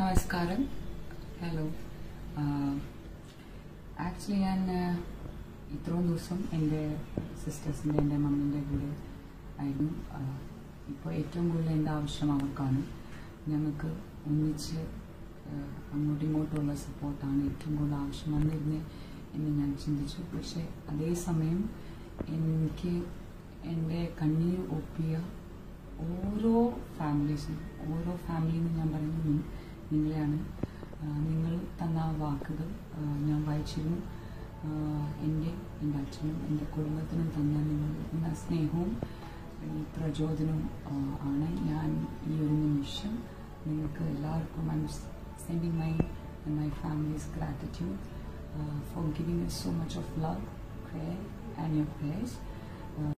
നമസ്കാരം hello actually ഞാൻ ആഹ്, ഇത്രയും ദിവസം എൻ്റെ സിസ്റ്റേഴ്സിൻ്റെ എൻ്റെ മമ്മീൻ്റെ കൂടെ ആയിരുന്നു ഇപ്പോൾ ഏറ്റവും കൂടുതൽ എൻ്റെ ആവശ്യം അവർക്കാണ് ഞങ്ങൾക്ക് ഒന്നിച്ച് ആഹ്, അങ്ങോട്ടും ഇങ്ങോട്ടുമുള്ള സപ്പോർട്ടാണ് ഏറ്റവും കൂടുതൽ ആവശ്യം വന്നിരുന്നത് എന്ന് ഞാൻ ചിന്തിച്ചു പക്ഷേ അതേസമയം എനിക്ക് എൻ്റെ കണ്ണീർ ഒപ്പിയ ഓരോ ഫാമിലീസും ഓരോ ഫാമിലിന്ന് ഞാൻ പറയുന്നത് നി- നിങ്ങളെയാണ് ആ, നിങ്ങൾ തന്ന ആ വാക്കുകൾ ആ, ഞാൻ വായിച്ചിരുന്നു ആ, എൻ്റെ എൻ്റെ അച്ഛനും എൻ്റെ കുടുംബത്തിനും തന്ന നിങ്ങൾ എന്ന സ്നേഹവും ഈ പ്രചോദനവും ആ, ആണ് ഞാൻ ഈ ഒരു നിമിഷം നിങ്ങൾക്ക് എല്ലാവർക്കും I sending my my families gratitude for giving so much of love prayer and your prayers